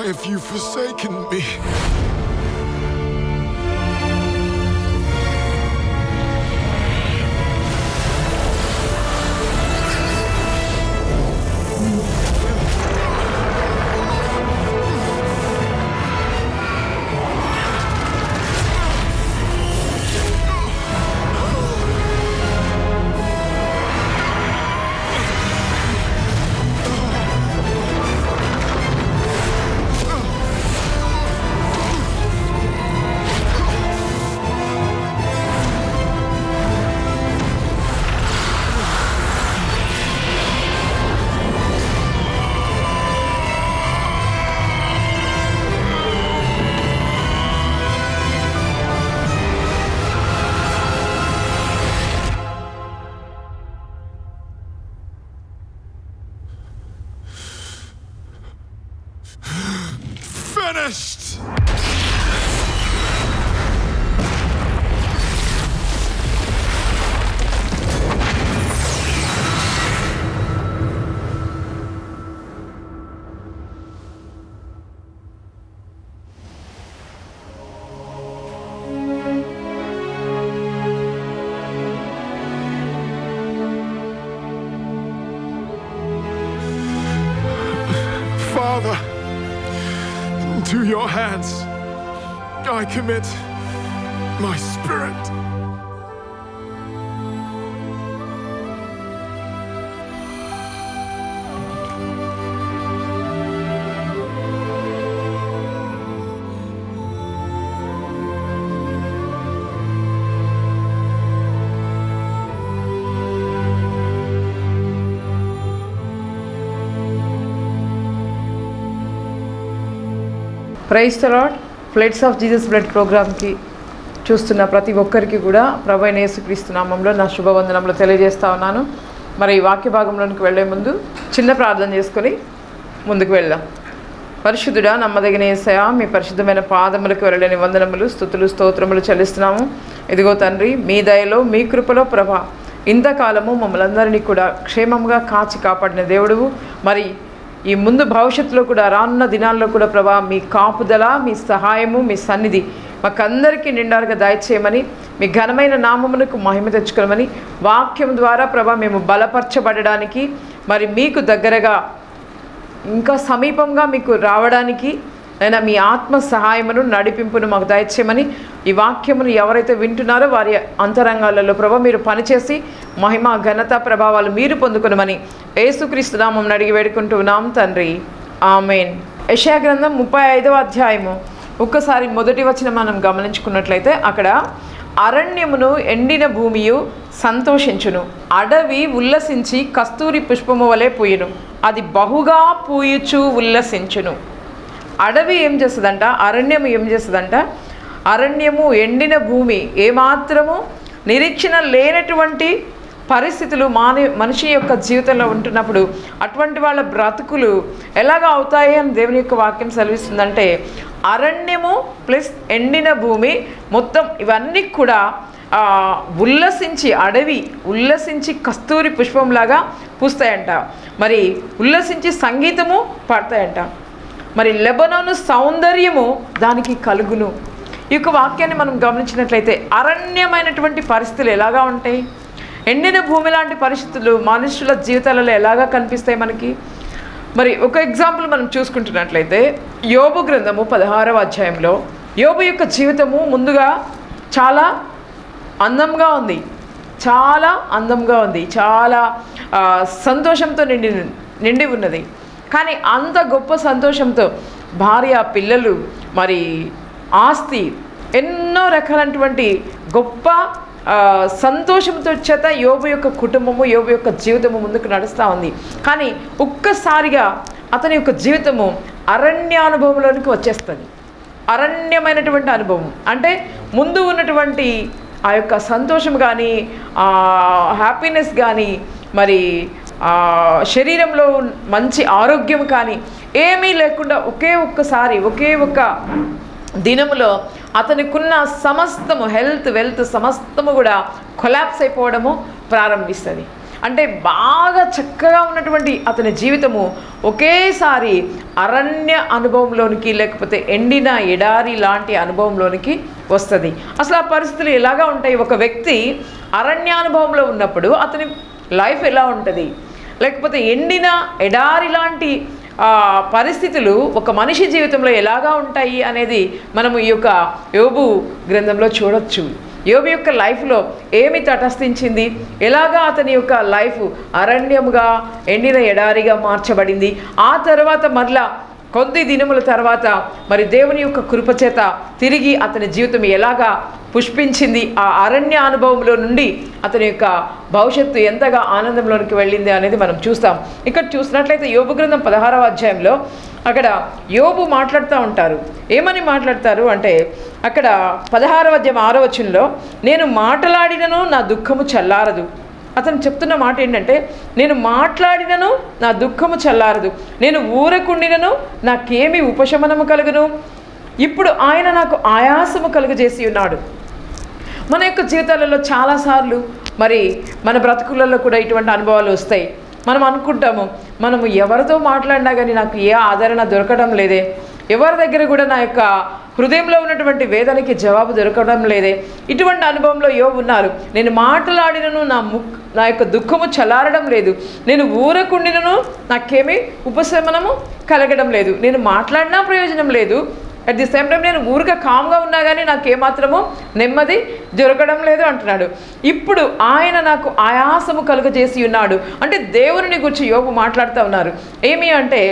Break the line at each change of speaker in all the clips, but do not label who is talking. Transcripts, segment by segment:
have you forsaken me? Finished! Father, into your hands I commit my spirit.
Praise lord flights of Jesus blood ప్రోగ్రామ్కి చూస్తున్న ప్రతి ఒక్కరికి కూడా ప్రభు అయిన యేసుక్రీస్తు నామంలో నా శుభవందనంలో తెలియజేస్తా ఉన్నాను మరి ఈ వాక్య భాగంలోనికి వెళ్ళే ముందు చిన్న ప్రార్థన చేసుకొని ముందుకు వెళ్దాం పరిశుద్ధుడా నమ్మదగిన ఏసయా మీ పరిశుద్ధమైన పాదములకు వెళ్ళని వందనములు స్థుతులు స్తోత్రములు చెల్లిస్తున్నాము ఇదిగో తండ్రి మీ దయలో మీ కృపలో ప్రభ ఇంతకాలము మమ్మల్ని అందరినీ కూడా క్షేమంగా కాచి కాపాడిన దేవుడువు మరి ఈ ముందు భవిష్యత్తులో కూడా రానున్న దినాల్లో కూడా ప్రభా మీ కాపుదల మీ సహాయము మీ సన్నిధి మాకందరికీ నిండారుగా దయచేయమని మీ ఘనమైన నామమునకు మహిమ తెచ్చుకోమని వాక్యం ద్వారా ప్రభా మేము బలపరచబడడానికి మరి మీకు దగ్గరగా ఇంకా సమీపంగా మీకు రావడానికి అయినా మీ ఆత్మ సహాయమును నడిపింపును మాకు దయచేయమని ఈ వాక్యమును ఎవరైతే వింటున్నారో వారి అంతరంగాలలో ప్రభ మీరు పనిచేసి మహిమ ఘనత ప్రభావాలు మీరు పొందుకునమని యేసుక్రీస్తు నామం అడిగి వేడుకుంటున్నాం తండ్రి ఆమెన్ యశా గ్రంథం ముప్పై ఐదవ అధ్యాయము ఒక్కసారి మొదటి వచ్చిన మనం గమనించుకున్నట్లయితే అక్కడ అరణ్యమును ఎండిన భూమియు సంతోషించును అడవి ఉల్లసించి కస్తూరి పుష్పము వలె పూయును అది బహుగా పూయుచు ఉల్లసించును అడవి ఏం చేస్తుందంట అరణ్యము ఏం చేస్తుందంట అరణ్యము ఎండిన భూమి ఏమాత్రము నిరీక్షణ లేనటువంటి పరిస్థితులు మాని మనిషి యొక్క జీవితంలో ఉంటున్నప్పుడు అటువంటి వాళ్ళ బ్రతుకులు ఎలాగ అవుతాయి అని దేవుని యొక్క వాక్యం సెలవిస్తుందంటే అరణ్యము ప్లస్ ఎండిన భూమి మొత్తం ఇవన్నీ కూడా ఆ, ఉల్లసించి అడవి ఉల్లసించి కస్తూరి పుష్పంలాగా పూస్తాయంట మరి ఉల్లసించి సంగీతము పాడతాయంట మరి లెబనోను సౌందర్యము దానికి కలుగును ఈ యొక్క వాక్యాన్ని మనం గమనించినట్లయితే అరణ్యమైనటువంటి పరిస్థితులు ఎలాగా ఉంటాయి ఎండిన భూమి లాంటి పరిస్థితులు మనుషుల జీవితాలలో ఎలాగా కనిపిస్తాయి మనకి మరి ఒక ఎగ్జాంపుల్ మనం చూసుకుంటున్నట్లయితే యోబు గ్రంథము పదహారవ అధ్యాయంలో యోబు యొక్క జీవితము ముందుగా చాలా అందంగా ఉంది చాలా అందంగా ఉంది చాలా ఆ, సంతోషంతో నిండి నిండి ఉన్నది కానీ అంత గొప్ప సంతోషంతో భార్య పిల్లలు మరి ఆస్తి ఎన్నో రకాలైనటువంటి గొప్ప ఆ, సంతోషంతో చేత యోబు యొక్క కుటుంబము యోబు యొక్క జీవితము ముందుకు నడుస్తూ ఉంది కానీ ఒక్కసారిగా అతని యొక్క జీవితము అరణ్యానుభవంలోనికి వచ్చేస్తుంది అరణ్యమైనటువంటి అనుభవం అంటే ముందు ఉన్నటువంటి ఆ యొక్క సంతోషం కానీ ఆ హ్యాపీనెస్ కానీ మరి ఆ శరీరంలో మంచి ఆరోగ్యం కానీ ఏమీ లేకుండా ఒకే ఒక్కసారి ఒకే ఒక్క దినములో అతనికున్న సమస్తము హెల్త్ వెల్త్ సమస్తము కూడా కొలాప్స్ అయిపోవడము ప్రారంభిస్తుంది అంటే బాగా చక్కగా ఉన్నటువంటి అతని జీవితము ఒకేసారి అరణ్య అనుభవంలోనికి లేకపోతే ఎండిన ఎడారి లాంటి అనుభవంలోనికి వస్తుంది అసలు ఆ పరిస్థితులు ఎలాగా ఉంటాయి ఒక వ్యక్తి అరణ్యానుభవంలో ఉన్నప్పుడు అతని లైఫ్ ఎలా ఉంటుంది లేకపోతే ఎండిన ఎడారి లాంటి ఆ, పరిస్థితులు ఒక మనిషి జీవితంలో ఎలాగా ఉంటాయి అనేది మనము ఈ యొక్క యోబు గ్రంథంలో చూడొచ్చు యోబు యొక్క లైఫ్లో ఏమి తటస్థించింది ఎలాగా అతని యొక్క లైఫ్ అరణ్యముగా ఎండిన ఎడారిగా మార్చబడింది ఆ తర్వాత మరలా కొద్ది దినముల తర్వాత మరి దేవుని యొక్క కృపచేత తిరిగి అతని జీవితం ఎలాగా పుష్పించింది ఆ అరణ్య అనుభవంలో నుండి అతని యొక్క భవిష్యత్తు ఎంతగా ఆనందంలోనికి వెళ్ళింది అనేది మనం చూస్తాం ఇక్కడ చూసినట్లయితే యోబు గ్రంథం పదహారవ అధ్యాయంలో అక్కడ యోబు మాట్లాడుతూ ఉంటారు ఏమని మాట్లాడతారు అంటే అక్కడ పదహారవ అధ్యాయం ఆరో వచనంలో నేను మాట్లాడినను నా దుఃఖము చల్లారదు అతను చెప్తున్న మాట ఏంటంటే నేను మాట్లాడినను నా దుఃఖము చల్లారదు నేను ఊరకుండినను నాకేమి ఉపశమనము కలుగును ఇప్పుడు ఆయన నాకు ఆయాసము కలుగజేసి ఉన్నాడు మన యొక్క జీవితాలలో చాలాసార్లు మరి మన బ్రతుకులలో కూడా ఇటువంటి అనుభవాలు వస్తాయి మనం అనుకుంటాము మనము ఎవరితో మాట్లాడినా కానీ నాకు ఏ ఆదరణ దొరకడం లేదే ఎవరి దగ్గర కూడా నా యొక్క హృదయంలో ఉన్నటువంటి వేదనకి జవాబు దొరకడం లేదే ఇటువంటి అనుభవంలో యో ఉన్నారు నేను మాట్లాడినను నా ముక్ నా యొక్క దుఃఖము చల్లారడం లేదు నేను ఊరకుండినను నాకేమీ ఉపశమనము కలగడం లేదు నేను మాట్లాడినా ప్రయోజనం లేదు అట్ ది సేమ్ టైం నేను ఊరిగా కామ్గా ఉన్నా కానీ నాకు ఏమాత్రము నెమ్మది దొరకడం లేదు అంటున్నాడు ఇప్పుడు ఆయన నాకు ఆయాసము కలుగజేసి ఉన్నాడు అంటే దేవుని గురించి యోగు మాట్లాడుతూ ఉన్నారు ఏమి అంటే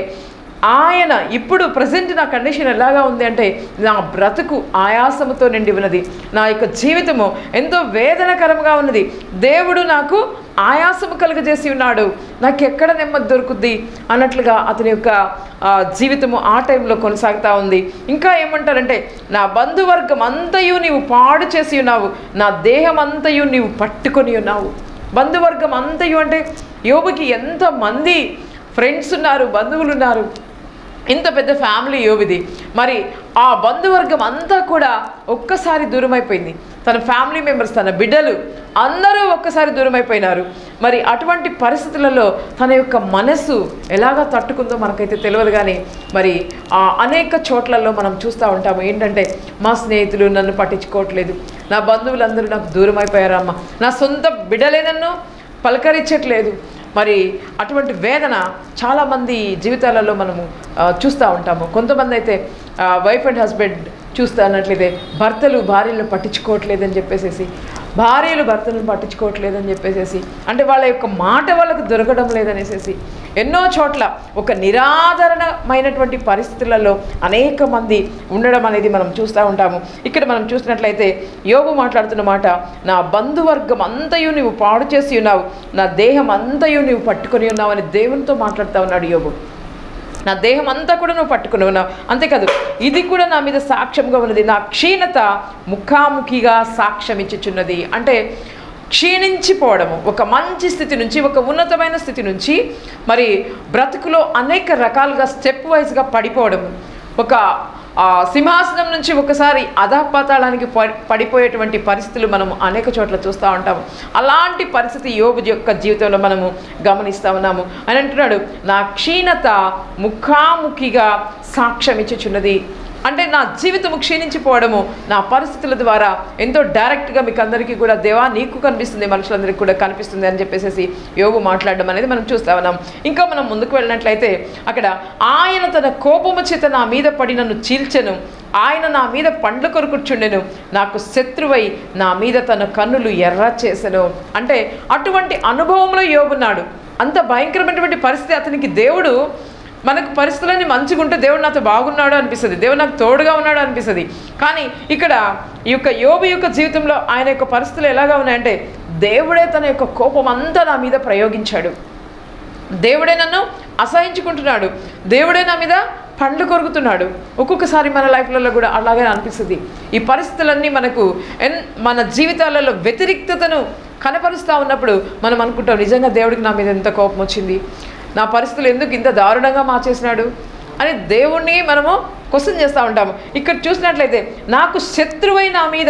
ఆయన ఇప్పుడు ప్రజెంట్ నా కండిషన్ ఎలాగా ఉంది అంటే నా బ్రతుకు ఆయాసముతో నిండి ఉన్నది నా యొక్క జీవితము ఎంతో వేదనకరంగా ఉన్నది దేవుడు నాకు ఆయాసము కలుగజేసి ఉన్నాడు నాకు ఎక్కడ నెమ్మది దొరుకుద్ది అన్నట్లుగా అతని యొక్క ఆ, జీవితము ఆ టైంలో కొనసాగుతూ ఉంది ఇంకా ఏమంటారంటే నా బంధువర్గం అంతయు నీవు పాడు చేసి ఉన్నావు నా దేహం అంతయు నీవు పట్టుకొని ఉన్నావు బంధువర్గం అంతయు అంటే యోబుకి ఎంతమంది ఫ్రెండ్స్ ఉన్నారు బంధువులు ఉన్నారు ఇంత పెద్ద ఫ్యామిలీ యోబిది మరి ఆ బంధువర్గం అంతా కూడా ఒక్కసారి దూరం అయిపోయింది తన ఫ్యామిలీ మెంబర్స్ తన బిడ్డలు అందరూ ఒక్కసారి దూరం అయిపోయినారు మరి అటువంటి పరిస్థితులలో తన యొక్క మనసు ఎలాగా తట్టుకుందో మనకైతే తెలియదు కానీ మరి ఆ అనేక చోట్లలో మనం చూస్తూ ఉంటాము ఏంటంటే మా స్నేహితులు నన్ను పట్టించుకోవట్లేదు నా బంధువులందరూ నాకు దూరం అయిపోయారమ్మ నా సొంత బిడ్డలే నన్ను పలకరించట్లేదు మరి అటువంటి వేదన చాలామంది జీవితాలలో మనము ఆ, చూస్తూ ఉంటాము కొంతమంది అయితే వైఫ్ అండ్ హస్బెండ్ చూస్తా అన్నట్లయితే భర్తలు భార్యలను పట్టించుకోవట్లేదని చెప్పేసేసి భార్యలు భర్తలను పట్టించుకోవట్లేదని చెప్పేసేసి అంటే వాళ్ళ యొక్క మాట వాళ్ళకు దొరకడం లేదనేసేసి ఎన్నో చోట్ల ఒక నిరాదరణమైనటువంటి పరిస్థితులలో అనేక మంది ఉండడం అనేది మనం చూస్తూ ఉంటాము ఇక్కడ మనం చూసినట్లయితే యోగు మాట్లాడుతున్న మాట నా బంధువర్గం అంతయు నువ్వు పాడు చేసి ఉన్నావు నా దేహం అంతయు నువ్వు పట్టుకొని ఉన్నావు అని దేవునితో మాట్లాడుతూ ఉన్నాడు యోగు నా దేహం అంతా కూడా నువ్వు పట్టుకుని ఉన్నావు అంతేకాదు ఇది కూడా నా మీద సాక్ష్యంగా ఉన్నది నా క్షీణత ముఖాముఖిగా సాక్ష్యం ఇచ్చుచున్నది అంటే క్షీణించిపోవడము ఒక మంచి స్థితి నుంచి ఒక ఉన్నతమైన స్థితి నుంచి మరి బ్రతుకులో అనేక రకాలుగా స్టెప్ వైజ్గా పడిపోవడము ఒక ఆ, సింహాసనం నుంచి ఒకసారి అధపాతాళానికి పడి పడిపోయేటువంటి పరిస్థితులు మనము అనేక చోట్ల చూస్తూ ఉంటాము అలాంటి పరిస్థితి యోబు యొక్క జీవితంలో మనము గమనిస్తూ ఉన్నాము అని అంటున్నాడు నా క్షీణత ముఖాముఖిగా సాక్ష్యం ఇచ్చుచున్నది అంటే నా జీవితము క్షీణించిపోవడము నా పరిస్థితుల ద్వారా ఎంతో డైరెక్ట్గా మీకు అందరికీ కూడా దేవా నీకు కనిపిస్తుంది మనుషులందరికీ కూడా కనిపిస్తుంది అని చెప్పేసి యోగు మాట్లాడడం అనేది మనం చూస్తా ఉన్నాం ఇంకా మనం ముందుకు వెళ్ళినట్లయితే అక్కడ ఆయన తన కోపము చేత నా మీద పడి నన్ను చీల్చెను ఆయన నా మీద పండ్లు కొరుకుచుండెను నాకు శత్రువై నా మీద తన కన్నులు ఎర్ర చేసెను అంటే అటువంటి అనుభవంలో యోగున్నాడు అంత భయంకరమైనటువంటి పరిస్థితి అతనికి దేవుడు మనకు పరిస్థితులన్నీ మంచిగా ఉంటే దేవుడు నాతో బాగున్నాడు అనిపిస్తుంది దేవుడు నాకు తోడుగా ఉన్నాడు అనిపిస్తుంది కానీ ఇక్కడ ఈ యొక్క యోబు యొక్క జీవితంలో ఆయన యొక్క పరిస్థితులు ఎలాగా ఉన్నాయంటే దేవుడే తన యొక్క కోపం అంతా నా మీద ప్రయోగించాడు దేవుడే నన్ను అసహించుకుంటున్నాడు దేవుడే నా మీద పండ్లు కొరుకుతున్నాడు ఒక్కొక్కసారి మన లైఫ్లలో కూడా అలాగే అనిపిస్తుంది ఈ పరిస్థితులన్నీ మనకు ఎన్ మన జీవితాలలో వ్యతిరిక్తతను కనపరుస్తూ ఉన్నప్పుడు మనం అనుకుంటాం నిజంగా దేవుడికి నా మీద ఎంత కోపం వచ్చింది నా పరిస్థితులు ఎందుకు ఇంత దారుణంగా మార్చేసినాడు అని దేవుణ్ణి మనము క్వశ్చన్ చేస్తూ ఉంటాము ఇక్కడ చూసినట్లయితే నాకు శత్రువై నా మీద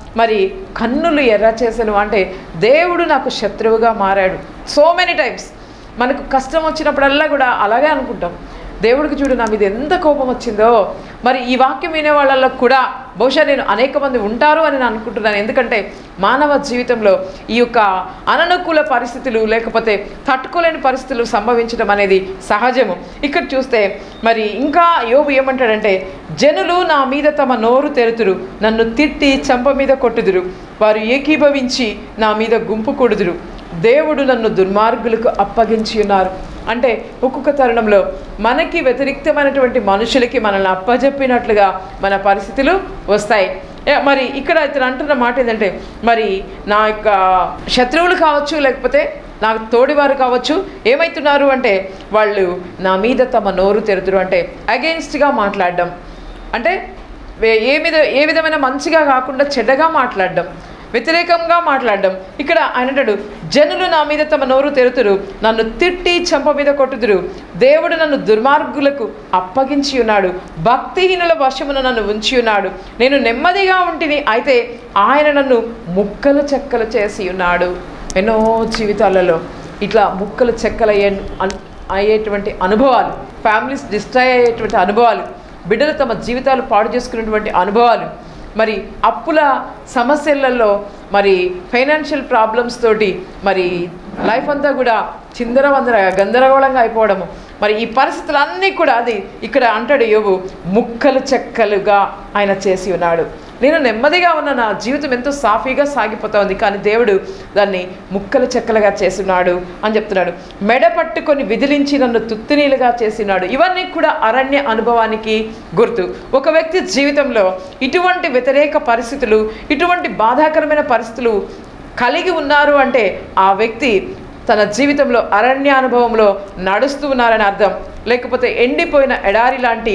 మరి కన్నులు ఎర్ర చేశాను అంటే దేవుడు నాకు శత్రువుగా మారాడు సో మెనీ టైమ్స్ మనకు కష్టం వచ్చినప్పుడల్లా కూడా అలాగే అనుకుంటాం దేవుడికి చూడు నా మీద ఎంత కోపం వచ్చిందో మరి ఈ వాక్యం వినే వాళ్ళల్లో కూడా బహుశా నేను అనేక మంది ఉంటారు అని నేను అనుకుంటున్నాను ఎందుకంటే మానవ జీవితంలో ఈ యొక్క అననుకూల పరిస్థితులు లేకపోతే తట్టుకోలేని పరిస్థితులు సంభవించడం అనేది సహజము ఇక్కడ చూస్తే మరి ఇంకా యోబు ఏమంటాడంటే జనులు నా మీద తమ నోరు తెరుతురు నన్ను తిట్టి చెంప మీద కొట్టుదురు వారు ఏకీభవించి నా మీద గుంపు కొడుదురు దేవుడు నన్ను దుర్మార్గులకు అప్పగించి ఉన్నారు అంటే ఒక్కొక్క తరుణంలో మనకి వ్యతిరిక్తమైనటువంటి మనుషులకి మనల్ని అప్పజెప్పినట్లుగా మన పరిస్థితులు వస్తాయి ఏ, మరి ఇక్కడ ఇతను అంటున్న మాట ఏంటంటే మరి నా యొక్క శత్రువులు కావచ్చు లేకపోతే నాకు తోడివారు కావచ్చు ఏమవుతున్నారు అంటే వాళ్ళు నా మీద తమ నోరు తెరుతురు అంటే అగెయిన్స్ట్గా మాట్లాడడం అంటే వే- ఏ మీద ఏ విధమైన మంచిగా కాకుండా చెడ్డగా మాట్లాడడం వ్యతిరేకంగా మాట్లాడడం ఇక్కడ ఆయన అంటాడు జనులు నా మీద తమ నోరు తెరుతురు నన్ను తిట్టి చెంప మీద కొట్టుదురు దేవుడు నన్ను దుర్మార్గులకు అప్పగించి ఉన్నాడు భక్తిహీనుల వశమున నన్ను ఉంచి ఉన్నాడు నేను నెమ్మదిగా ఉంటిని అయితే ఆయన నన్ను ముక్కలు చెక్కలు చేసి ఉన్నాడు ఎన్నో జీవితాలలో ఇట్లా ముక్కలు చెక్కలు అయ్యే అన్- అయ్యేటువంటి అనుభవాలు ఫ్యామిలీస్ డిస్ట్రాయ్ అయ్యేటువంటి అనుభవాలు బిడ్డలు తమ జీవితాలు పాడు చేసుకున్నటువంటి అనుభవాలు మరి అప్పుల సమస్యలలో మరి ఫైనాన్షియల్ ప్రాబ్లమ్స్ తోటి మరి లైఫ్ అంతా కూడా చిందర వందర గందరగోళంగా అయిపోవడము మరి ఈ పరిస్థితులన్నీ కూడా అది ఇక్కడ అంటాడు యోగు ముక్కలు చెక్కలుగా ఆయన చేసి ఉన్నాడు నేను నెమ్మదిగా ఉన్న నా జీవితం ఎంతో సాఫీగా సాగిపోతా ఉంది కానీ దేవుడు దాన్ని ముక్కలు చెక్కలుగా చేస్తున్నాడు అని చెప్తున్నాడు మెడ పట్టుకొని విదిలించి నన్ను తుత్తినీలుగా చేసినాడు ఇవన్నీ కూడా అరణ్య అనుభవానికి గుర్తు ఒక వ్యక్తి జీవితంలో ఇటువంటి వ్యతిరేక పరిస్థితులు ఇటువంటి బాధాకరమైన పరిస్థితులు కలిగి ఉన్నారు అంటే ఆ వ్యక్తి తన జీవితంలో అరణ్య అనుభవంలో నడుస్తూ ఉన్నారని అర్థం లేకపోతే ఎండిపోయిన ఎడారి లాంటి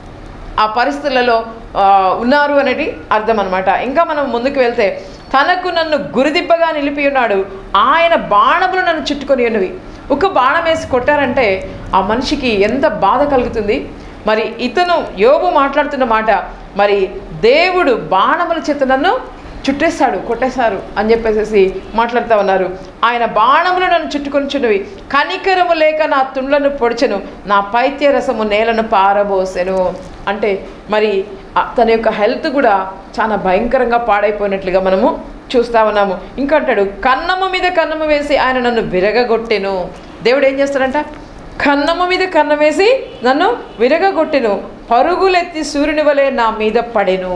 ఆ పరిస్థితులలో ఆ, ఉన్నారు అనేది అర్థం అనమాట ఇంకా మనం ముందుకు వెళ్తే తనకు నన్ను గురిదిబ్బగా నిలిపి ఉన్నాడు ఆయన బాణములు నన్ను చుట్టుకొని ఉన్నవి ఒక బాణం వేసి కొట్టారంటే ఆ మనిషికి ఎంత బాధ కలుగుతుంది మరి ఇతను యోబు మాట్లాడుతున్న మాట మరి దేవుడు బాణముల చేత నన్ను చుట్టేశాడు కొట్టేశారు అని చెప్పేసి మాట్లాడుతూ ఉన్నారు ఆయన బాణములు నన్ను చుట్టుకొనిచున్నవి కనికరము లేక నా తుండ్లను పొడిచెను నా పైత్య రసము నేలను పారబోసెను అంటే మరి ఆ తన యొక్క హెల్త్ కూడా చాలా భయంకరంగా పాడైపోయినట్లుగా మనము చూస్తా ఉన్నాము ఇంకా అంటాడు కన్నము మీద కన్నము వేసి ఆయన నన్ను విరగగొట్టెను దేవుడు ఏం చేస్తాడంట కన్నము మీద కన్నం వేసి నన్ను విరగగొట్టెను పరుగులెత్తి సూర్యుని వలె నా మీద పడెను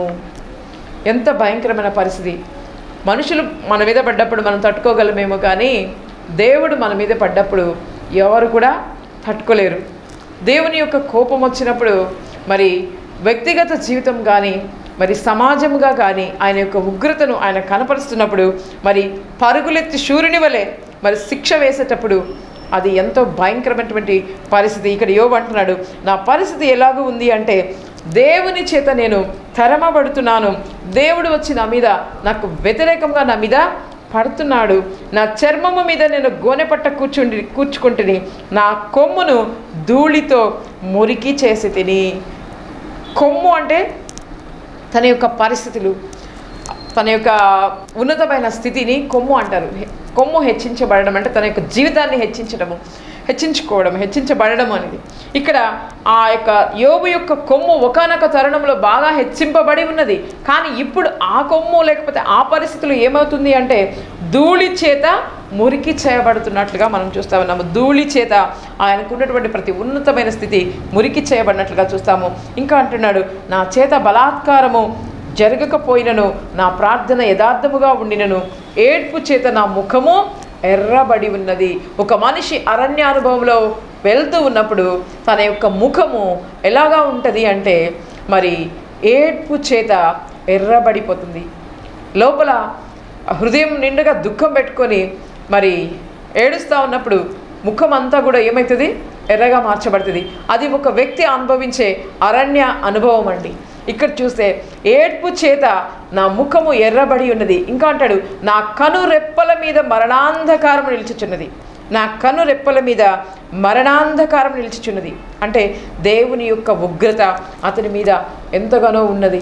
ఎంత భయంకరమైన పరిస్థితి మనుషులు మన మీద పడ్డప్పుడు మనం తట్టుకోగలమేమో కానీ దేవుడు మన మీద పడ్డప్పుడు ఎవరు కూడా తట్టుకోలేరు దేవుని యొక్క కోపం వచ్చినప్పుడు మరి వ్యక్తిగత జీవితం కానీ మరి సమాజంగా కానీ ఆయన యొక్క ఉగ్రతను ఆయన కనపరుస్తున్నప్పుడు మరి పరుగులెత్తి సూర్యుని వలె మరి శిక్ష వేసేటప్పుడు అది ఎంతో భయంకరమైనటువంటి పరిస్థితి ఇక్కడ యోబు అంటున్నాడు నా పరిస్థితి ఎలాగూ ఉంది అంటే దేవుని చేత నేను తరమబడుతున్నాను దేవుడు వచ్చి నా మీద నాకు వ్యతిరేకంగా నా మీద పడుతున్నాడు నా చర్మము మీద నేను గోనెపట్ట కూర్చుండి కూర్చుకుంటుని నా కొమ్మును ధూళితో మురికి చేసి తిని కొమ్ము అంటే తన యొక్క పరిస్థితులు తన యొక్క ఉన్నతమైన స్థితిని కొమ్ము అంటారు హె- కొమ్ము హెచ్చించబడడం అంటే తన యొక్క జీవితాన్ని హెచ్చించడము హెచ్చించుకోవడం హెచ్చించబడడం అనేది ఇక్కడ ఆ యొక్క యోబు యొక్క కొమ్ము ఒకనొక తరుణంలో బాగా హెచ్చింపబడి ఉన్నది కానీ ఇప్పుడు ఆ కొమ్ము లేకపోతే ఆ పరిస్థితులు ఏమవుతుంది అంటే ధూళి చేత మురికి చేయబడుతున్నట్లుగా మనం చూస్తా ఉన్నాము ధూళి చేత ఆయనకున్నటువంటి ప్రతి ఉన్నతమైన స్థితి మురికి చేయబడినట్లుగా చూస్తాము ఇంకా అంటున్నాడు నా చేత బలాత్కారము జరగకపోయినను నా ప్రార్థన యథార్థముగా ఉండినను ఏడ్పు చేత నా ముఖము ఎర్రబడి ఉన్నది ఒక మనిషి అరణ్య అనుభవంలో వెళ్తూ ఉన్నప్పుడు తన యొక్క ముఖము ఎలాగా ఉంటుంది అంటే మరి ఏడ్పు చేత ఎర్రబడిపోతుంది లోపల హృదయం నిండుగా దుఃఖం పెట్టుకొని మరి ఏడుస్తూ ఉన్నప్పుడు ముఖం అంతా కూడా ఏమవుతుంది ఎర్రగా మార్చబడుతుంది అది ఒక వ్యక్తి అనుభవించే అరణ్య అనుభవం అండి ఇక్కడ చూస్తే ఏడ్పు చేత నా ముఖము ఎర్రబడి ఉన్నది ఇంకా అంటాడు నా కను రెప్పల మీద మరణాంధకారం నిలిచుచున్నది నా కను రెప్పల మీద మరణాంధకారం నిలిచుచున్నది అంటే దేవుని యొక్క ఉగ్రత అతని మీద ఎంతగానో ఉన్నది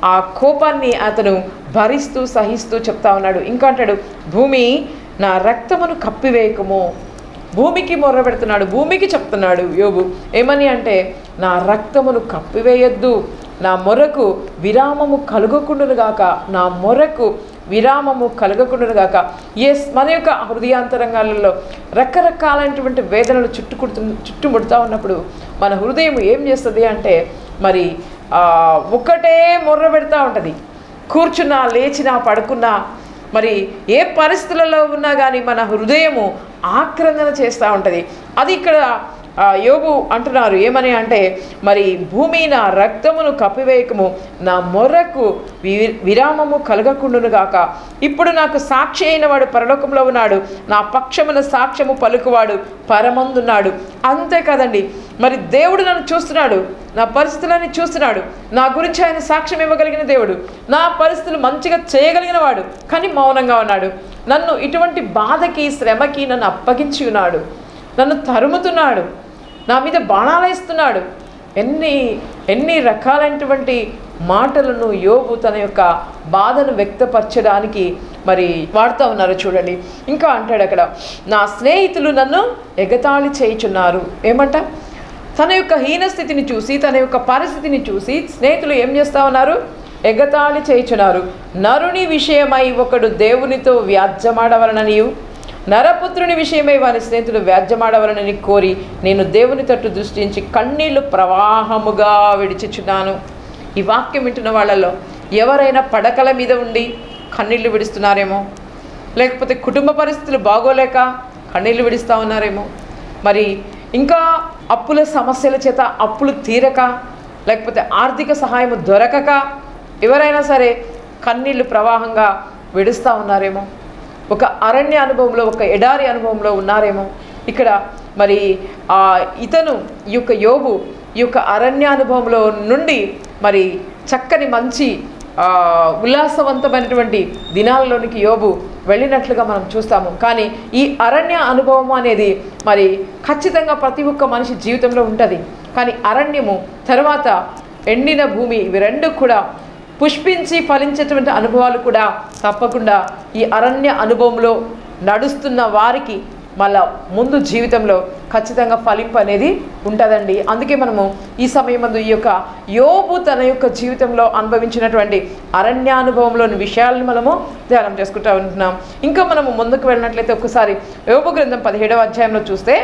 ఆ కోపాన్ని అతను భరిస్తూ సహిస్తూ చెప్తా ఉన్నాడు ఇంకా అంటాడు భూమి నా రక్తమును కప్పివేయకము భూమికి మొర్ర పెడుతున్నాడు భూమికి చెప్తున్నాడు యోబు ఏమని అంటే నా రక్తమును కప్పివేయొద్దు నా మొరకు విరామము కలుగకుండును గాక నా మొరకు విరామము కలగకుండును గాక ఎస్ మన యొక్క హృదయాంతరంగాలలో రకరకాలైనటువంటి వేదనలు చుట్టుకుడుతు చుట్టుముడుతూ ఉన్నప్పుడు మన హృదయం ఏం చేస్తుంది అంటే మరి ఆ, ఒకటే మొర్ర పెడతా ఉంటుంది కూర్చున్నా లేచినా పడుకున్నా మరి ఏ పరిస్థితులలో ఉన్నా కానీ మన హృదయము ఆక్రందన చేస్తూ ఉంటుంది అది ఇక్కడ ఆ, యోగు అంటున్నారు ఏమని అంటే మరి భూమి నా రక్తమును కప్పివేయకము నా మొర్రకు వి విరామము కలగకుండును గాక ఇప్పుడు నాకు సాక్షి అయిన వాడు పరలోకంలో ఉన్నాడు నా పక్షమున సాక్ష్యము పలుకువాడు పరమందున్నాడు అంతే కదండి మరి దేవుడు నన్ను చూస్తున్నాడు నా పరిస్థితులన్నీ చూస్తున్నాడు నా గురించి ఆయన సాక్ష్యం ఇవ్వగలిగిన దేవుడు నా పరిస్థితులు మంచిగా చేయగలిగిన వాడు కానీ మౌనంగా ఉన్నాడు నన్ను ఇటువంటి బాధకి శ్రమకి నన్ను అప్పగించి ఉన్నాడు నన్ను తరుముతున్నాడు నా మీద బాణాలు వేస్తున్నాడు ఎన్ని ఎన్ని రకాలైనటువంటి మాటలను యోబు తన యొక్క బాధను వ్యక్తపరచడానికి మరి వాడుతూ ఉన్నారు చూడండి ఇంకా అంటాడు అక్కడ నా స్నేహితులు నన్ను ఎగతాళి చేయుచున్నారు ఏమంట తన యొక్క హీనస్థితిని చూసి తన యొక్క పరిస్థితిని చూసి స్నేహితులు ఏం చేస్తూ ఉన్నారు ఎగతాళి చేయుచున్నారు నరుని విషయమై ఒకడు దేవునితో వ్యాజ్యమాడవలననియు నరపుత్రుని విషయమై వారి స్నేహితులు వ్యాజ్యమాడవలనని కోరి నేను దేవుని తట్టు దృష్టించి కన్నీళ్లు ప్రవాహముగా విడిచిచున్నాను ఈ వాక్యం వింటున్న వాళ్ళలో ఎవరైనా పడకల మీద ఉండి కన్నీళ్లు విడుస్తున్నారేమో లేకపోతే కుటుంబ పరిస్థితులు బాగోలేక కన్నీళ్లు విడుస్తూ ఉన్నారేమో మరి ఇంకా అప్పుల సమస్యల చేత అప్పులు తీరక లేకపోతే ఆర్థిక సహాయం దొరకక ఎవరైనా సరే కన్నీళ్లు ప్రవాహంగా విడుస్తూ ఉన్నారేమో ఒక అరణ్య అనుభవంలో ఒక ఎడారి అనుభవంలో ఉన్నారేమో ఇక్కడ మరి ఆ ఇతను ఈ యొక్క యోబు ఈ యొక్క అరణ్య అనుభవంలో నుండి మరి చక్కని మంచి ఆ, ఉల్లాసవంతమైనటువంటి దినాలలోనికి యోబు వెళ్ళినట్లుగా మనం చూస్తాము కానీ ఈ అరణ్య అనుభవం అనేది మరి ఖచ్చితంగా ప్రతి ఒక్క మనిషి జీవితంలో ఉంటుంది కానీ అరణ్యము తర్వాత ఎండిన భూమి ఇవి రెండు కూడా పుష్పించి ఫలించేటువంటి అనుభవాలు కూడా తప్పకుండా ఈ అరణ్య అనుభవంలో నడుస్తున్న వారికి మళ్ళా ముందు జీవితంలో ఖచ్చితంగా ఫలింపు అనేది ఉంటుందండి అందుకే మనము ఈ సమయమందు ఈ యొక్క యోబు తన యొక్క జీవితంలో అనుభవించినటువంటి అరణ్యానుభవంలోని విషయాలను మనము ధ్యానం చేసుకుంటూ ఉంటున్నాం ఇంకా మనము ముందుకు వెళ్ళినట్లయితే ఒకసారి యోబు గ్రంథం పదిహేడవ అధ్యాయంలో చూస్తే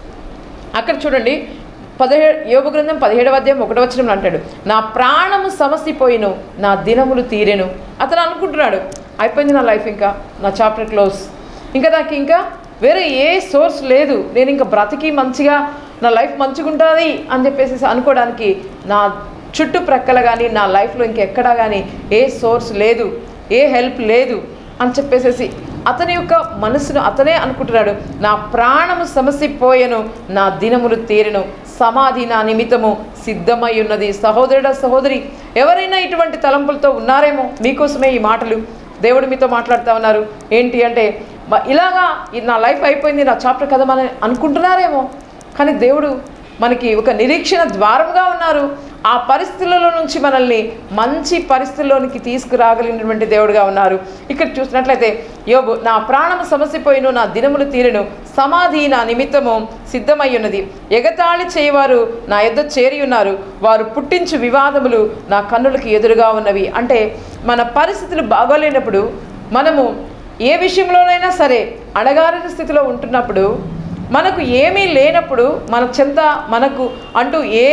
అక్కడ చూడండి పదిహేడు యోగ గ్రంథం పదిహేడవ అధ్యాయం ఒకటో వచనంలో అంటాడు నా ప్రాణము సమసిపోయిను నా దినములు తీరెను అతను అనుకుంటున్నాడు అయిపోయింది నా లైఫ్ ఇంకా నా చాప్టర్ క్లోజ్ ఇంకా నాకు ఇంకా వేరే ఏ సోర్స్ లేదు నేను ఇంకా బ్రతికి మంచిగా నా లైఫ్ మంచిగా ఉంటుంది అని చెప్పేసి అనుకోవడానికి నా చుట్టుప్రక్కల కానీ నా లైఫ్లో ఇంకెక్కడా కానీ ఏ సోర్స్ లేదు ఏ హెల్ప్ లేదు అని చెప్పేసేసి అతని యొక్క మనసును అతనే అనుకుంటున్నాడు నా ప్రాణము సమసిపోయెను నా దినములు తీరెను సమాధి నా నిమిత్తము సిద్ధమై ఉన్నది సహోదరుడ సహోదరి ఎవరైనా ఇటువంటి తలంపులతో ఉన్నారేమో మీకోసమే ఈ మాటలు దేవుడు మీతో మాట్లాడుతూ ఉన్నారు ఏంటి అంటే మ- ఇలాగా ఇది నా లైఫ్ అయిపోయింది నా చాప్టర్ కదా మన అనుకుంటున్నారేమో కానీ దేవుడు మనకి ఒక నిరీక్షణ ద్వారంగా ఉన్నారు ఆ పరిస్థితులలో నుంచి మనల్ని మంచి పరిస్థితుల్లోనికి తీసుకురాగలిగినటువంటి దేవుడుగా ఉన్నారు ఇక్కడ చూసినట్లయితే యోబు నా ప్రాణము సమసిపోయిను నా దినములు తీరెను సమాధి నా నిమిత్తము సిద్ధమై ఉన్నది ఎగతాళి చేయవారు నా యొద్ద చేరి ఉన్నారు వారు పుట్టించు వివాదములు నా కన్నులకు ఎదురుగా ఉన్నవి అంటే మన పరిస్థితులు బాగోలేనప్పుడు మనము ఏ విషయంలోనైనా సరే అడగాలని స్థితిలో ఉంటున్నప్పుడు మనకు ఏమీ లేనప్పుడు మన చెంత మనకు అంటూ ఏ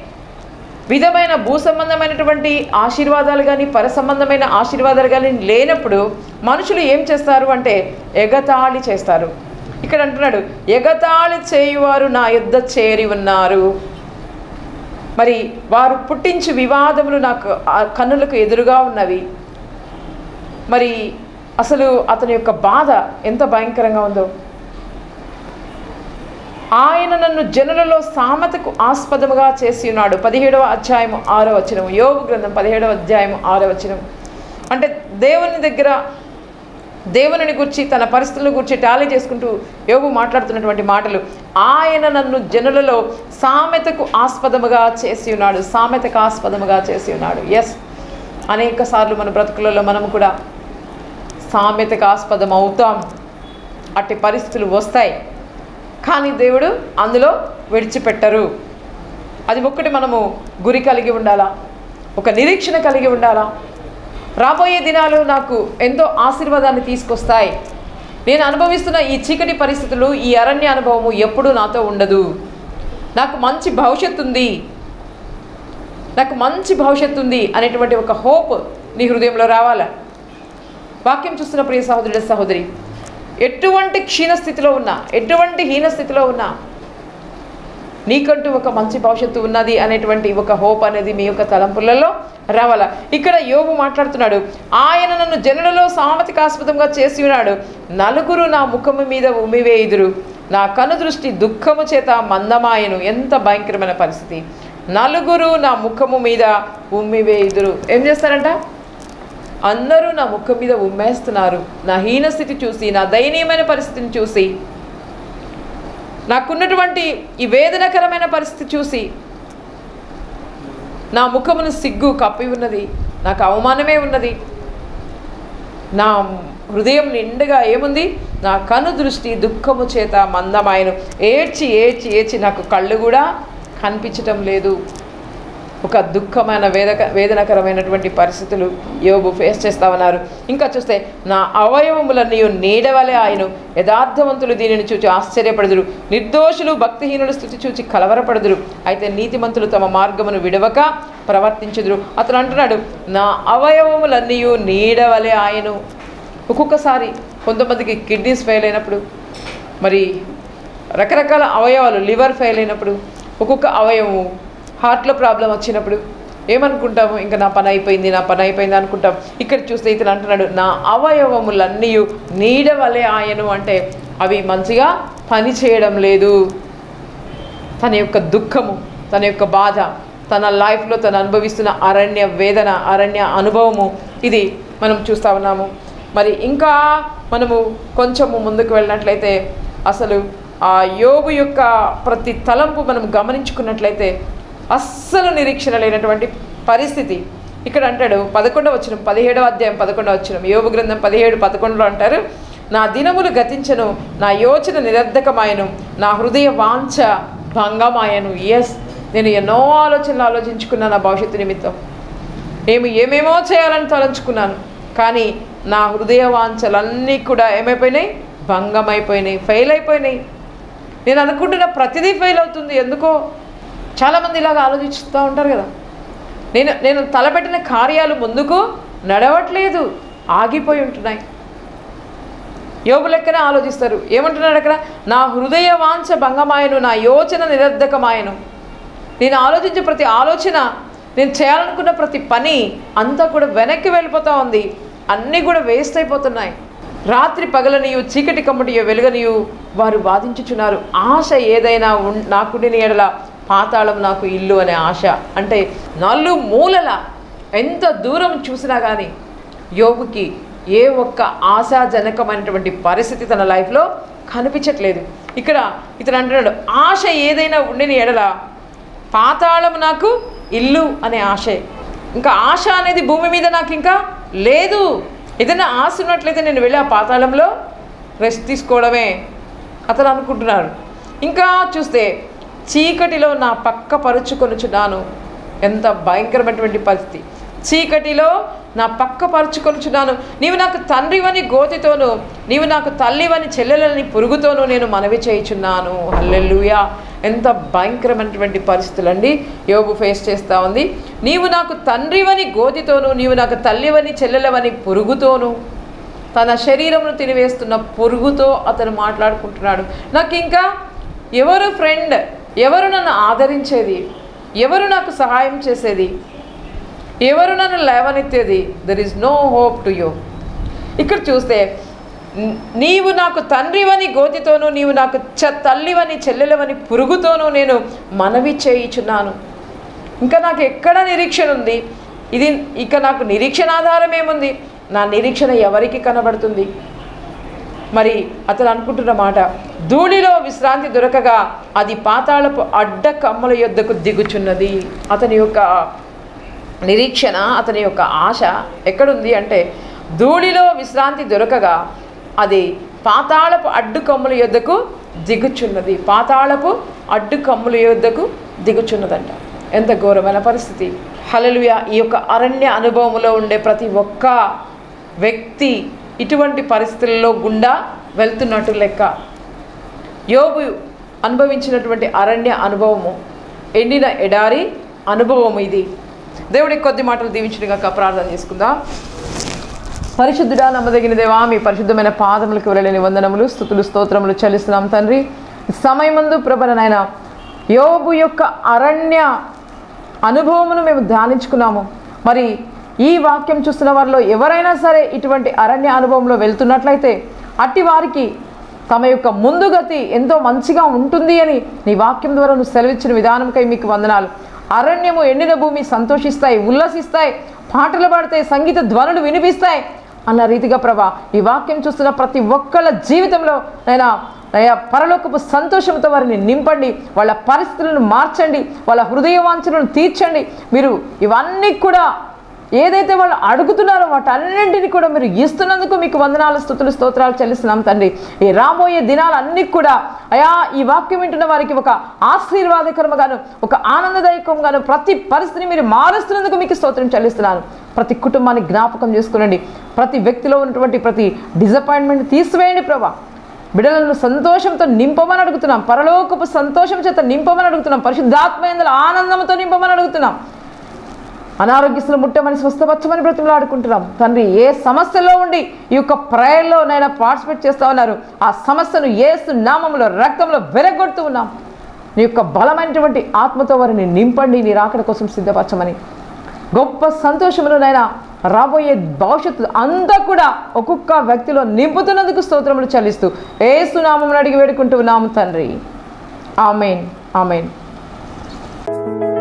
విధమైన భూ సంబంధమైనటువంటి ఆశీర్వాదాలు కానీ పర సంబంధమైన ఆశీర్వాదాలు కానీ లేనప్పుడు మనుషులు ఏం చేస్తారు అంటే ఎగతాళి చేస్తారు ఇక్కడ అంటున్నాడు ఎగతాళి చేయువారు నా యుద్ధ చేరి ఉన్నారు మరి వారు పుట్టించు వివాదములు నాకు ఆ కన్నులకు ఎదురుగా ఉన్నవి మరి అసలు అతని యొక్క బాధ ఎంత భయంకరంగా ఉందో ఆయన నన్ను జనులలో సామెతకు ఆస్పదముగా చేసి ఉన్నాడు పదిహేడవ అధ్యాయము ఆరో వచనం యోగు గ్రంథం పదిహేడవ అధ్యాయము ఆరో వచనం అంటే దేవుని దగ్గర దేవుని గురించి తన పరిస్థితుల గురించి టాలీ చేసుకుంటూ యోగు మాట్లాడుతున్నటువంటి మాటలు ఆయన నన్ను జనులలో సామెతకు ఆస్పదముగా చేసి ఉన్నాడు సామెతకు ఆస్పదముగా చేసి ఉన్నాడు ఎస్ అనేక సార్లు మన బ్రతుకులలో మనము కూడా సామెతకు ఆస్పదం అవుతాం అట్టి పరిస్థితులు వస్తాయి కానీ దేవుడు అందులో విడిచిపెట్టరు అది ఒక్కటి మనము గురి కలిగి ఉండాలా ఒక నిరీక్షణ కలిగి ఉండాలా రాబోయే దినాలు నాకు ఎంతో ఆశీర్వాదాన్ని తీసుకొస్తాయి నేను అనుభవిస్తున్న ఈ చీకటి పరిస్థితులు ఈ అరణ్య అనుభవము ఎప్పుడూ నాతో ఉండదు నాకు మంచి భవిష్యత్తు ఉంది నాకు మంచి భవిష్యత్తు ఉంది అనేటువంటి ఒక హోప్ నీ హృదయంలో రావాలా వాక్యం చూస్తున్న ప్రియ సహోదరుడ సహోదరి ఎటువంటి క్షీణస్థితిలో ఉన్నా ఎటువంటి హీనస్థితిలో ఉన్నా నీకంటూ ఒక మంచి భవిష్యత్తు ఉన్నది అనేటువంటి ఒక హోప్ అనేది మీ యొక్క తలంపులలో రావాల ఇక్కడ యోగు మాట్లాడుతున్నాడు ఆయన నన్ను జనులలో సామతికాస్పదంగా చేసి ఉన్నాడు నలుగురు నా ముఖము మీద ఉమ్మివేయుదురు నా కనుదృష్టి దుఃఖము చేత మందమాయను ఎంత భయంకరమైన పరిస్థితి నలుగురు నా ముఖము మీద ఉమ్మివేయుదురు ఏం చేస్తారంట అందరూ నా ముఖం మీద ఉమ్మేస్తున్నారు నా హీనస్థితి చూసి నా దయనీయమైన పరిస్థితిని చూసి నాకున్నటువంటి ఈ వేదనకరమైన పరిస్థితి చూసి నా ముఖమును సిగ్గు కప్పి ఉన్నది నాకు అవమానమే ఉన్నది నా హృదయం నిండుగా ఏముంది నా కను దృష్టి దుఃఖము చేత మందమాయను ఏడ్చి ఏడ్చి ఏడ్చి నాకు కళ్ళు కూడా కనిపించటం లేదు ఒక దుఃఖమైన వేదక వేదనకరమైనటువంటి పరిస్థితులు యోబు ఫేస్ చేస్తా ఉన్నారు ఇంకా చూస్తే నా అవయవములన్నీ నీడవలే ఆయన యథార్థవంతులు దీనిని చూచి ఆశ్చర్యపడుదురు నిర్దోషులు భక్తిహీనుల స్థితి చూచి కలవరపడుదురు అయితే నీతిమంతులు తమ మార్గమును విడవక ప్రవర్తించుదురు అతను అంటున్నాడు నా అవయవములన్నీ నీడవలే ఆయను ఒక్కొక్కసారి కొంతమందికి కిడ్నీస్ ఫెయిల్ అయినప్పుడు మరి రకరకాల అవయవాలు లివర్ ఫెయిల్ అయినప్పుడు ఒక్కొక్క అవయవము హార్ట్లో ప్రాబ్లం వచ్చినప్పుడు ఏమనుకుంటాము ఇంకా నా పని అయిపోయింది నా పని అయిపోయింది అనుకుంటాం ఇక్కడ చూస్తే ఇతను అంటున్నాడు నా అవయవములన్నీ నీడ వలె ఆయను అంటే అవి మంచిగా పని చేయడం లేదు తన యొక్క దుఃఖము తన యొక్క బాధ తన లైఫ్లో తను అనుభవిస్తున్న అరణ్య వేదన అరణ్య అనుభవము ఇది మనం చూస్తూ ఉన్నాము మరి ఇంకా మనము కొంచెము ముందుకు వెళ్ళినట్లయితే అసలు ఆ యోబు యొక్క ప్రతి తలంపు మనం గమనించుకున్నట్లయితే అస్సలు నిరీక్షణ లేనటువంటి పరిస్థితి ఇక్కడ అంటాడు పదకొండవ వచ్చిన పదిహేడవ అధ్యాయం పదకొండవ వచ్చిన యోబు గ్రంథం పదిహేడు పదకొండులో అంటారు నా దినములు గతించను నా యోచన నిరర్ధకమాయను నా హృదయ వాంఛ భంగమాయను ఎస్ నేను ఎన్నో ఆలోచనలు ఆలోచించుకున్నా నా భవిష్యత్తు నిమిత్తం నేను ఏమేమో చేయాలని తలంచుకున్నాను కానీ నా హృదయ వాంఛలన్నీ కూడా ఏమైపోయినాయి భంగమైపోయినాయి ఫెయిల్ అయిపోయినాయి నేను అనుకుంటున్న ప్రతిదీ ఫెయిల్ అవుతుంది ఎందుకో చాలామంది ఇలాగ ఆలోచిస్తూ ఉంటారు కదా నేను నేను తలపెట్టిన కార్యాలు ముందుకు నడవట్లేదు ఆగిపోయి ఉంటున్నాయి యోగు లెక్కనే ఆలోచిస్తారు ఏమంటున్నాడు అక్కడ నా హృదయ వాంఛ భంగమాయను నా యోచన నిరర్ధకమాయను నేను ఆలోచించే ప్రతి ఆలోచన నేను చేయాలనుకున్న ప్రతి పని అంతా కూడా వెనక్కి వెళ్ళిపోతూ ఉంది అన్నీ కూడా వేస్ట్ అయిపోతున్నాయి రాత్రి పగలనియు చీకటి కమ్మటియో వెలుగనియు వారు వాదించుచున్నారు ఆశ ఏదైనా ఉన్ నాకుండిన ఎడల పాతాళం నాకు ఇల్లు అనే ఆశ అంటే నలు మూలల ఎంత దూరం చూసినా కానీ యోగుకి ఏ ఒక్క ఆశాజనకమైనటువంటి పరిస్థితి తన లైఫ్లో కనిపించట్లేదు ఇక్కడ ఇతను అంటున్నాడు ఆశ ఏదైనా ఉండిన ఎడల పాతాళం నాకు ఇల్లు అనే ఆశే ఇంకా ఆశ అనేది భూమి మీద నాకు ఇంకా లేదు ఏదైనా ఆశ ఉన్నట్లయితే నేను వెళ్ళి ఆ పాతాళంలో రెస్ట్ తీసుకోవడమే అతను అనుకుంటున్నాడు ఇంకా చూస్తే చీకటిలో నా పక్క పరుచుకొనుచున్నాను ఎంత భయంకరమైనటువంటి పరిస్థితి చీకటిలో నా పక్క పరుచుకొనుచున్నాను నీవు నాకు తండ్రివని గోతితోను నీవు నాకు తల్లివని చెల్లెలని పురుగుతోనూ నేను మనవి చేయుచున్నాను హల్లెలూయా ఎంత భయంకరమైనటువంటి పరిస్థితులండి యోబు ఫేస్ చేస్తూ ఉంది నీవు నాకు తండ్రివని గోతితోను నీవు నాకు తల్లివని చెల్లెలవని పురుగుతోను తన శరీరమును తినివేస్తున్న పురుగుతో అతను మాట్లాడుకుంటున్నాడు నాకు ఇంకా ఎవరు ఫ్రెండ్ ఎవరు నన్ను ఆదరించేది ఎవరు నాకు సహాయం చేసేది ఎవరు నన్ను లేవనెత్తేది there is no hope to you ఇక్కడ చూస్తే న్- నీవు నాకు తండ్రివని గోతితోనూ నీవు నాకు చ తల్లివని చెల్లెలవని పురుగుతోనూ నేను మనవి చేయుచున్నాను ఇంకా నాకు ఎక్కడ నిరీక్షణ ఉంది ఇది ఇక నాకు నిరీక్షణ ఆధారం ఏముంది నా నిరీక్షణ ఎవరికి కనబడుతుంది మరి అతను అనుకుంటున్న మాట ధూళిలో విశ్రాంతి దొరకగా అది పాతాళపు అడ్డ కమ్మల యొద్దకు దిగుచున్నది అతని యొక్క నిరీక్షణ అతని యొక్క ఆశ ఎక్కడుంది అంటే ధూళిలో విశ్రాంతి దొరకగా అది పాతాళపు అడ్డు కమ్ముల యొద్దకు దిగుచున్నది పాతాళపు అడ్డు కమ్ముల యొద్దకు దిగుచున్నదంట ఎంత ఘోరమైన పరిస్థితి హలలుయ ఈ యొక్క అరణ్య అనుభవంలో ఉండే ప్రతి ఒక్క వ్యక్తి ఇటువంటి పరిస్థితుల్లో గుండా వెళ్తున్నట్టు లెక్క యోబు అనుభవించినటువంటి అరణ్య అనుభవము ఎండిన ఎడారి అనుభవం ఇది దేవుడి కొద్ది మాటలు దీవించినగాక ప్రార్థన చేసుకుందాం పరిశుద్ధుడా నమ్మదగిన దేవా మీ పరిశుద్ధమైన పాదములకు వెళ్ళలేని వందనములు స్థుతులు స్తోత్రములు చెల్లిస్తున్నాం తండ్రి సమయమందు ప్రభల నాయన యోబు యొక్క అరణ్య అనుభవమును మేము ధ్యానించుకున్నాము మరి ఈ వాక్యం చూస్తున్న వారిలో ఎవరైనా సరే ఇటువంటి అరణ్య అనుభవంలో వెళ్తున్నట్లయితే అట్టి వారికి తమ యొక్క ముందుగతి ఎంతో మంచిగా ఉంటుంది అని నీ వాక్యం ద్వారా నువ్వు సెలవిచ్చిన విధానంకై మీకు వందనాలు అరణ్యము ఎండిన భూమి సంతోషిస్తాయి ఉల్లసిస్తాయి పాటలు పాడతాయి సంగీత ధ్వనులు వినిపిస్తాయి అన్న రీతిగా ప్రభా ఈ వాక్యం చూస్తున్న ప్రతి ఒక్కళ్ళ జీవితంలో నైనా అయ్యా పరలోకపు సంతోషంతో వారిని నింపండి వాళ్ళ పరిస్థితులను మార్చండి వాళ్ళ హృదయ వాంఛలను తీర్చండి మీరు ఇవన్నీ కూడా ఏదైతే వాళ్ళు అడుగుతున్నారో వాటన్నింటినీ కూడా మీరు ఇస్తున్నందుకు మీకు వందనాలు స్థుతులు స్తోత్రాలు చెల్లిస్తున్నాం తండ్రి ఈ రాబోయే దినాలన్నీ కూడా అయా ఈ వాక్యం వింటున్న వారికి ఒక ఆశీర్వాదకరముగాను ఒక ఆనందదాయకంగాను ప్రతి పరిస్థితిని మీరు మారుస్తున్నందుకు మీకు స్తోత్రం చెల్లిస్తున్నాను ప్రతి కుటుంబాన్ని జ్ఞాపకం చేసుకునండి ప్రతి వ్యక్తిలో ఉన్నటువంటి ప్రతి డిసప్పాయింట్మెంట్ తీసివేయండి ప్రభా బిడ్డలను సంతోషంతో నింపమని అడుగుతున్నాం పరలోకపు సంతోషం చేత నింపమని అడుగుతున్నాం పరిశుద్ధాత్మయందుల ఆనందంతో నింపమని అడుగుతున్నాం అనారోగ్యస్తులు ముట్టమని స్వస్థపరచమని బ్రతిమలాడుకుంటున్నాం తండ్రి ఏ సమస్యలో ఉండి ఈ యొక్క ప్రేయర్లో నైనా పార్టిసిపేట్ చేస్తూ ఉన్నారు ఆ సమస్యను ఏసు నామంలో రక్తంలో వెరగొడుతూ ఉన్నాం నీ యొక్క బలమైనటువంటి ఆత్మతో వారిని నింపండి నీ రాకడ కోసం సిద్ధపరచమని గొప్ప సంతోషములోనైనా రాబోయే భవిష్యత్తు అంతా కూడా ఒక్కొక్క వ్యక్తిలో నింపుతున్నందుకు స్తోత్రములు చెల్లిస్తూ ఏసునామం అడిగి వేడుకుంటూ ఉన్నాము తండ్రి ఆమెన్ ఆమెన్